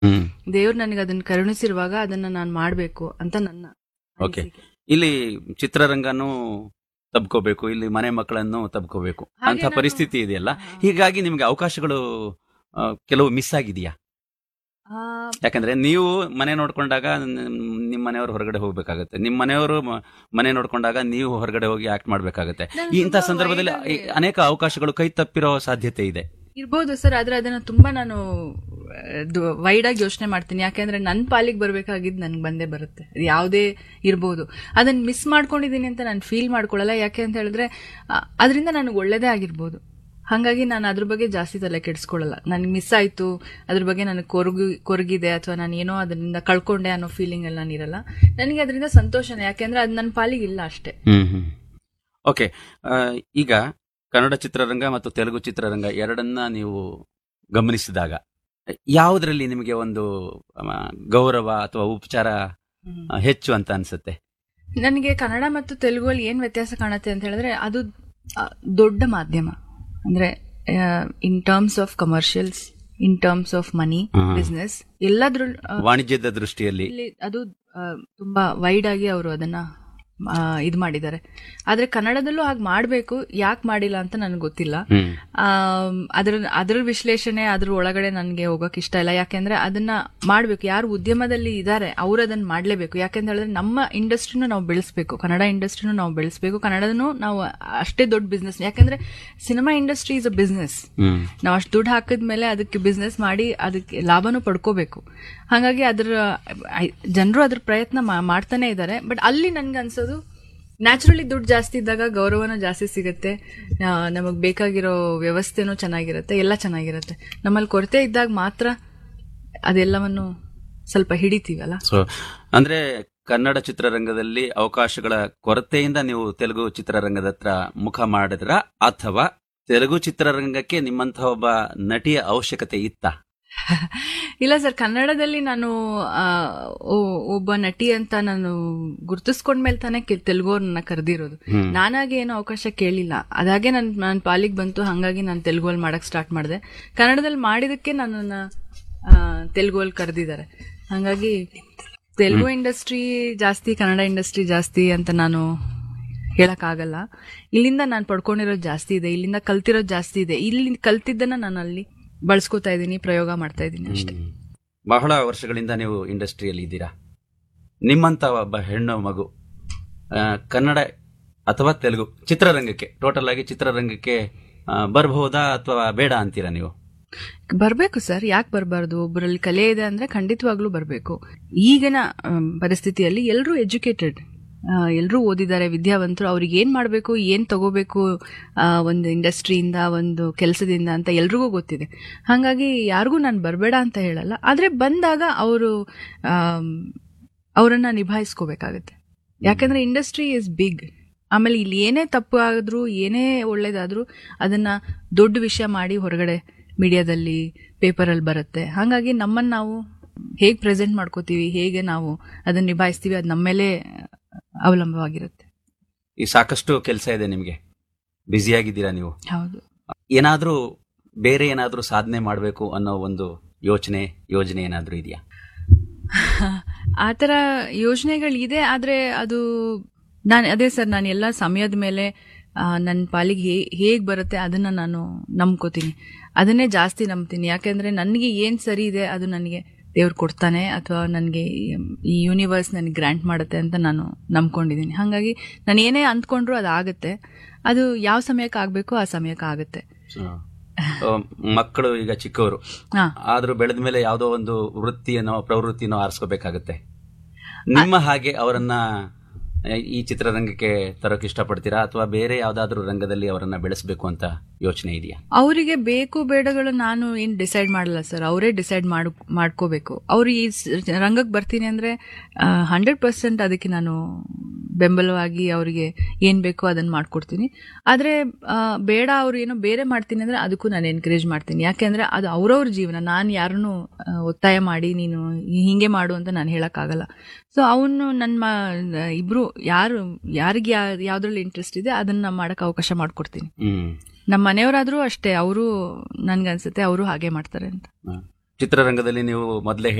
ಹ್ಮ್ ದೇವ್ರು ನನಗೆ ಅದನ್ನ ಕರುಣಿಸಿರುವಾಗ ಅದನ್ನ ನಾನು ಮಾಡ್ಬೇಕು ಅಂತ ನನ್ನ Okay. ಅನಿಸಿಕೆ. ಇಲ್ಲಿ ಚಿತ್ರರಂಗನೂ ತಬ್ಕೋಬೇಕು ಇಲ್ಲಿ ಮನೆ ಮಕ್ಕಳನ್ನು ತಬ್ಕೋಬೇಕು ಹಾಗೆ ಅಂತ ನಾನು- ಪರಿಸ್ಥಿತಿ ಇದೆಯಲ್ಲ ಹಾ. ಹೀಗಾಗಿ ನಿಮ್ಗೆ ಅವಕಾಶಗಳು ಆ, ಕೆಲವು ಮಿಸ್ ಆಗಿದೆಯಾ ಆ, ಯಾಕಂದ್ರೆ ನೀವು ಮನೆ ನೋಡ್ಕೊಂಡಾಗ ನಿಮ್ಮ ಮನೆಯವರು ಹೊರಗಡೆ ಹೋಗ್ಬೇಕಾಗತ್ತೆ ನಿಮ್ಮ ಮನೆಯವರು ಮ- ಮನೆ ನೋಡ್ಕೊಂಡಾಗ ನೀವು ಹೊರಗಡೆ ಹೋಗಿ ಆಕ್ಟ್ ಮಾಡ್ಬೇಕಾಗತ್ತೆ ನಾನು ಇಂಥ ತುಂಬಾ ಸಂದರ್ಭದಲ್ಲಿ wide ಆಗಿ- ಅನೇಕ ಅವಕಾಶಗಳು ಕೈ ತಪ್ಪಿರೋ ಸಾಧ್ಯತೆ ಇದೆ ಇರ್ಬೋದು ಸರ್ ಆದ್ರೆ ಅದನ್ನ ತುಂಬಾ ನಾನು ವೈಡ್ ಆಗಿ ಯೋಚನೆ ಮಾಡ್ತೀನಿ ಯಾಕೆಂದ್ರೆ ನನ್ನ ಪಾಲಿಗೆ ಬರ್ಬೇಕಾಗಿದ್ದು ನನ್ಗೆ ಬಂದೇ ಬರುತ್ತೆ ಅದು ಯಾವುದೇ ಇರ್ಬೋದು ಅದನ್ನ ಮಿಸ್ ಮಾಡ್ಕೊಂಡಿದ್ದೀನಿ ಅಂತ ನಾನು ಫೀಲ್ ಮಾಡ್ಕೊಳ್ಳಲ್ಲ ಯಾಕೆ ಅಂತ ಹೇಳಿದ್ರೆ ಆ, ಅದರಿಂದ ನನಗೆ ಒಳ್ಳೇದೇ ಆಗಿರ್ಬೋದು ಹಾಗಾಗಿ ನಾನು ಅದ್ರ ಬಗ್ಗೆ ಜಾಸ್ತಿ ತಲೆ ಕೆಡಿಸ್ಕೊಳ್ಳಲ್ಲ ನನಗೆ ಮಿಸ್ ಆಯ್ತು ಅದ್ರ ಬಗ್ಗೆ ನನಗೆ ಕೊರಗು ಕೊರಗಿದೆ ಅಥವಾ ನಾನು ಏನೋ ಅದರಿಂದ ಕಳ್ಕೊಂಡೆ ಅನ್ನೋ ಫೀಲಿಂಗ್ ಎಲ್ಲ ನಾನು ಇರಲ್ಲ ನನಗೆ ಅದರಿಂದ ಸಂತೋಷನೇ ಯಾಕೆಂದ್ರೆ ಅದು ನನ್ನ ಪಾಲಿಗೆ ಇಲ್ಲ ಅಷ್ಟೇ ಹ್ಮ್ ಹ್ಮ್ ಓಕೆ ಈಗ ಕನ್ನಡ ಚಿತ್ರರಂಗ ಮತ್ತು ತೆಲುಗು ಚಿತ್ರರಂಗ ಎರಡನ್ನ ನೀವು ಗಮನಿಸಿದಾಗ ಯಾವುದರಲ್ಲಿ ನಿಮಗೆ ಒಂದು ಆ, ಗೌರವ ಅಥವಾ ಉಪಚಾರ ಆ, ಹೆಚ್ಚು ಅಂತ ಅನ್ಸುತ್ತೆ ನನಗೆ ಕನ್ನಡ ಮತ್ತು ತೆಲುಗಲ್ಲಿ ಏನ್ ವ್ಯತ್ಯಾಸ ಕಾಣುತ್ತೆ ಅಂತ ಹೇಳಿದ್ರೆ ಅದು ಆ, ದೊಡ್ಡ ಮಾಧ್ಯಮ ಅಂದ್ರೆ in terms of commercials in terms of money ಹಾ. ಬಿಸ್ನೆಸ್ ಎಲ್ಲದ್ರಲ್ಲೂ ಆ, ವಾಣಿಜ್ಯದ ದೃಷ್ಟಿಯಲ್ಲಿ ಇಲ್ಲಿ ಅದು ಆ, ತುಂಬಾ ವೈಡ್ ಆಗಿ ಅವರು ಅದನ್ನ ಇದು ಮಾಡಿದ್ದಾರೆ ಆದ್ರೆ ಕನ್ನಡದಲ್ಲೂ ಹಾಗೆ ಮಾಡಬೇಕು ಯಾಕೆ ಮಾಡಿಲ್ಲ ಅಂತ ನನಗೆ ಗೊತ್ತಿಲ್ಲ ಹ್ಮ್ ಆಮ್, ಅದ್ರ ಅದ್ರ ವಿಶ್ಲೇಷಣೆ ಅದ್ರ ಒಳಗಡೆ ನನಗೆ ಹೋಗಕ್ ಇಷ್ಟ ಇಲ್ಲ ಯಾಕೆಂದ್ರೆ ಅದನ್ನ ಮಾಡ್ಬೇಕು ಯಾರು ಉದ್ಯಮದಲ್ಲಿ ಇದ್ದಾರೆ ಅವ್ರು ಅದನ್ನ ಮಾಡ್ಲೇಬೇಕು ಯಾಕೆಂತ ಹೇಳಿದ್ರೆ ನಮ್ಮ ಇಂಡಸ್ಟ್ರಿನೂ ನಾವು ಬೆಳೆಸ್ಬೇಕು ಕನ್ನಡ ಇಂಡಸ್ಟ್ರಿನೂ ನಾವು ಬೆಳೆಸ್ಬೇಕು ಕನ್ನಡನೂ ನಾವು ಅಷ್ಟೇ ದೊಡ್ಡ ಬಿಸ್ನೆಸ್ ಯಾಕಂದ್ರೆ cinema industry is a business hmm ನಾವು ಅಷ್ಟು ದುಡ್ಡು ಹಾಕಿದ್ಮೇಲೆ ಅದಕ್ಕೆ ಬಿಸ್ನೆಸ್ ಮಾಡಿ ಅದಕ್ಕೆ ಲಾಭನೂ ಪಡ್ಕೋಬೇಕು ಹಾಗಾಗಿ ಅದ್ರ ಜನರು ಅದ್ರ ಪ್ರಯತ್ನ ಮಾ- ಮಾಡ್ತಾನೆ ಇದ್ದಾರೆ ಬಟ್ ಅಲ್ಲಿ ನನ್ಗೆ ಅನ್ಸೋದು ನ್ಯಾಚುರಲಿ ದುಡ್ಡು ಜಾಸ್ತಿ ಇದ್ದಾಗ ಗೌರವನೂ ಜಾಸ್ತಿ ಸಿಗುತ್ತೆ ನಮಗೆ ಬೇಕಾಗಿರೋ ವ್ಯವಸ್ಥೆನೂ ಚೆನ್ನಾಗಿರುತ್ತೆ ಎಲ್ಲ ಚೆನ್ನಾಗಿರುತ್ತೆ ನಮ್ಮಲ್ಲಿ ಕೊರತೆ ಇದ್ದಾಗ ಮಾತ್ರ ಅದೆಲ್ಲವನ್ನು ಸ್ವಲ್ಪ ಹಿಡಿತೀವಲ್ಲ ಸೊ ಅಂದ್ರೆ ಕನ್ನಡ ಚಿತ್ರರಂಗದಲ್ಲಿ ಅವಕಾಶಗಳ ಕೊರತೆಯಿಂದ ನೀವು ತೆಲುಗು ಚಿತ್ರರಂಗದ ಹತ್ರ ಮುಖ ಮಾಡಿದ್ರ ಅಥವಾ ತೆಲುಗು ಚಿತ್ರರಂಗಕ್ಕೆ ನಿಮ್ಮಂತಹ ಒಬ್ಬ ನಟಿಯ ಅವಶ್ಯಕತೆ ಇತ್ತ ಇಲ್ಲ ಸರ್ ಕನ್ನಡದಲ್ಲಿ ನಾನು ಆ, ಒ- ಒಬ್ಬ ನಟಿ ಅಂತ ನಾನು ಗುರ್ತಿಸ್ಕೊಂಡ್ಮೇಲೆ ತಾನೇ ಕೆ- ತೆಲುಗು ನನ್ನ ಕರೆದಿರೋದು ಹ್ಮ್. ನಾನಾಗಿ ಏನೋ ಅವಕಾಶ ಕೇಳಿಲ್ಲ ಅದಾಗೆ ನನ್ ನನ್ನ ಪಾಲಿಗೆ ಬಂತು ಹಾಗಾಗಿ ನಾನು ತೆಲುಗಲ್ಲಿ ಮಾಡಕ್ ಸ್ಟಾರ್ಟ್ ಮಾಡಿದೆ ಕನ್ನಡದಲ್ಲಿ ಮಾಡಿದಕ್ಕೆ ನನ್ನನ್ನ ಆ, ತೆಲುಗಲ್ಲಿ ಕರೆದಿದ್ದಾರೆ ಹಾಗಾಗಿ ತೆಲುಗು ಇಂಡಸ್ಟ್ರಿ ಜಾಸ್ತಿ ಕನ್ನಡ ಇಂಡಸ್ಟ್ರಿ ಜಾಸ್ತಿ ಅಂತ ನಾನು ಹೇಳಕ್ಕಾಗಲ್ಲ ಇಲ್ಲಿಂದ ನಾನು ಪಡ್ಕೊಂಡಿರೋದು ಜಾಸ್ತಿ ಇದೆ ಇಲ್ಲಿಂದ ಕಲ್ತಿರೋದು ಜಾಸ್ತಿ ಇದೆ ಇಲ್ಲಿ ಕಲ್ತಿದ್ದನ್ನ ನಾನು ಅಲ್ಲಿ ಬಳಸ್ಕೋತಾ ಇದ್ದೀನಿ ಪ್ರಯೋಗ ಮಾಡ್ತಾ ಇದ್ದೀನಿ ಅಷ್ಟೇ ಹ್ಮ್. ಬಹಳ ವರ್ಷಗಳಿಂದ ನೀವು ಇಂಡಸ್ಟ್ರಿಯಲ್ಲಿ ಇದ್ದೀರಾ ನಿಮ್ಮಂತ ಒಬ್ಬ ಹೆಣ್ಣು ಮಗು ಆ, ಕನ್ನಡ ಅಥವಾ ತೆಲುಗು ಚಿತ್ರರಂಗಕ್ಕೆ ಟೋಟಲ್ ಆಗಿ ಚಿತ್ರರಂಗಕ್ಕೆ ಆ, ಬರ್ಬಹುದಾ ಅಥವಾ ಬೇಡ ಅಂತೀರಾ ನೀವು ಬರ್ಬೇಕು ಸರ್ ಯಾಕೆ ಬರಬಾರ್ದು ಒಬ್ಬರಲ್ಲಿ ಕಲೆ ಇದೆ ಅಂದ್ರೆ ಖಂಡಿತವಾಗ್ಲೂ ಬರಬೇಕು ಈಗಿನ ಆಮ್, ಪರಿಸ್ಥಿತಿಯಲ್ಲಿ ಎಲ್ಲರೂ ಎಜುಕೇಟೆಡ್ ಎಲ್ಲರೂ ಓದಿದ್ದಾರೆ ವಿದ್ಯಾವಂತರು ಅವ್ರಿಗೆ ಏನ್ ಮಾಡಬೇಕು ಏನ್ ತಗೋಬೇಕು ಆ, ಒಂದು ಇಂಡಸ್ಟ್ರಿಯಿಂದ ಒಂದು ಕೆಲಸದಿಂದ ಅಂತ ಎಲ್ರಿಗೂ ಗೊತ್ತಿದೆ ಹಾಗಾಗಿ ಯಾರಿಗೂ ನಾನು ಬರಬೇಡ ಅಂತ ಹೇಳಲ್ಲ ಆದ್ರೆ ಬಂದಾಗ ಅವರು ಅವರನ್ನ ನಿಭಾಯಿಸ್ಕೋಬೇಕಾಗತ್ತೆ ಯಾಕಂದ್ರೆ ಇಂಡಸ್ಟ್ರಿ ಇಸ್ ಬಿಗ್ ಆಮೇಲೆ ಇಲ್ಲಿ ಏನೇ ತಪ್ಪು ಆದ್ರೂ ಏನೇ ಒಳ್ಳೇದಾದ್ರೂ ಅದನ್ನ ದೊಡ್ಡ ವಿಷಯ ಮಾಡಿ ಹೊರಗಡೆ ಮೀಡಿಯಾದಲ್ಲಿ ಪೇಪರಲ್ಲಿ ಬರುತ್ತೆ ಹಾಗಾಗಿ ನಮ್ಮನ್ನ ನಾವು ಹೇಗೆ ಪ್ರೆಸೆಂಟ್ ಮಾಡ್ಕೋತೀವಿ ಹೇಗೆ ನಾವು ಅದನ್ನ ನಿಭಾಯಿಸ್ತೀವಿ ಅದು ನಮ್ಮ ಮೇಲೆ ಅವಲಂಬವಾಗಿರುತ್ತೆ ಈ ಸಾಕಷ್ಟು ಕೆಲಸ ಇದೆ ನಿಮಗೆ ಬ್ಯುಸಿಯಾಗಿದ್ದೀರಾ ನೀವು ಹೌದು ಏನಾದ್ರೂ ಬೇರೆ ಏನಾದ್ರೂ ಸಾಧನೆ ಮಾಡಬೇಕು ಅನ್ನೋ ಒಂದು ಯೋಚನೆ ಯೋಜನೆ ಏನಾದ್ರೂ ಇದೆಯಾ ಆ ಥರ ಯೋಜನೆಗಳಿದೆ ಆದರೆ ಅದು ನಾನು ಅದೇ ಸರ್ ನಾನು ಎಲ್ಲ ಸಮಯದ ಮೇಲೆ ನನ್ನ ಪಾಲಿಗೆ ಹೇ ಹೇಗೆ ಬರುತ್ತೆ ಅದನ್ನ ನಾನು ನಂಬ್ಕೋತೀನಿ ಅದನ್ನೇ ಜಾಸ್ತಿ ನಂಬ್ತೀನಿ ಯಾಕೆಂದ್ರೆ ನನಗೆ ಏನು ಸರಿ ಇದೆ ಅದು ನನಗೆ ದೇವ್ರು ಕೊಡ್ತಾನೆ ಅಥವಾ ನನಗೆ ಈ ಯೂನಿವರ್ಸ್ ನನಗೆ ಗ್ರ್ಯಾಂಟ್ ಮಾಡುತ್ತೆ ಅಂತ ನಾನು ನಂಬ್ಕೊಂಡಿದ್ದೀನಿ ಹಾಗಾಗಿ ನಾನು ಏನೇ ಅಂದ್ಕೊಂಡ್ರು ಅದು ಆಗುತ್ತೆ ಅದು ಯಾವ ಸಮಯಕ್ಕೆ ಆಗಬೇಕು ಆ ಸಮಯಕ್ಕೆ ಆಗುತ್ತೆ ಆ, ಮಕ್ಕಳು ಈಗ ಚಿಕ್ಕವರು ಹಾ ಆದ್ರೂ ಬೆಳೆದ ಮೇಲೆ ಯಾವುದೋ ಒಂದು ವೃತ್ತಿಯನ್ನೋ ಪ್ರವೃತ್ತಿನೋ ಆರಿಸ್ಕೋಬೇಕಾಗತ್ತೆ ನಿಮ್ಮ ಹಾಗೆ ಅವರನ್ನ ಆ, ಈ ಚಿತ್ರರಂಗಕ್ಕೆ ತರೋಕೆ ಇಷ್ಟಪಡ್ತೀರಾ ಅಥವಾ ಬೇರೆ ಯಾವ್ದಾದ್ರು ರಂಗದಲ್ಲಿ ಅವರನ್ನ ಬೆಳೆಸಬೇಕು ಅಂತ ಯೋಚನೆ ಇದೆಯಾ ಅವರಿಗೆ ಬೇಕು ಬೇಡಗಳು ನಾನು ಏನ್ ಡಿಸೈಡ್ ಮಾಡಲ್ಲ ಸರ್ ಅವರೇ ಡಿಸೈಡ್ ಮಾಡ್ ಮಾಡ್ಕೋಬೇಕು ಅವ್ರು ಈ ರಂಗಕ್ಕೆ ಬರ್ತೀನಿ ಅಂದ್ರೆ ಹಂಡ್ರೆಡ್ ಪರ್ಸೆಂಟ್ ಅದಕ್ಕೆ ನಾನು ಬೆಂಬಲವಾಗಿ ಅವರಿಗೆ ಏನ್ ಬೇಕೋ ಅದನ್ನ ಮಾಡ್ಕೊಡ್ತೀನಿ ಆದ್ರೆ ಆ, ಬೇಡ ಅವ್ರು ಏನೋ ಬೇರೆ ಮಾಡ್ತೀನಿ ಅಂದ್ರೆ ಅದಕ್ಕೂ ನಾನು ಎನ್ಕರೇಜ್ ಮಾಡ್ತೀನಿ ಯಾಕೆಂದ್ರೆ ಅದು ಅವ್ರವ್ರ ಜೀವನ ನಾನು ಯಾರನ್ನು ಒತ್ತಾಯ ಮಾಡಿ ನೀನು ಹಿಂಗೆ ಮಾಡು ಅಂತ ನಾನು ಹೇಳಕ್ಕಾಗಲ್ಲ ಸೊ ಅವನು ನನ್ನ ಮ- ಇಬ್ರು ಯಾರು ಯಾರಿಗೆ ಯಾವ್ದ್ರಲ್ಲಿ ಇಂಟ್ರೆಸ್ಟ್ ಇದೆ ಅದನ್ನ ಮಾಡಕ್ ಅವಕಾಶ ಮಾಡ್ಕೊಡ್ತೀನಿ ಹ್ಮ್ ನಮ್ಮ ಮನೆಯವರಾದ್ರೂ ಅಷ್ಟೇ ಅವರು ನನ್ಗನ್ಸುತ್ತೆ ಅವರು ಹಾಗೆ ಮಾಡ್ತಾರೆ ಅಂತ ಚಿತ್ರರಂಗದಲ್ಲಿ ನೀವು ಮೊದಲೇ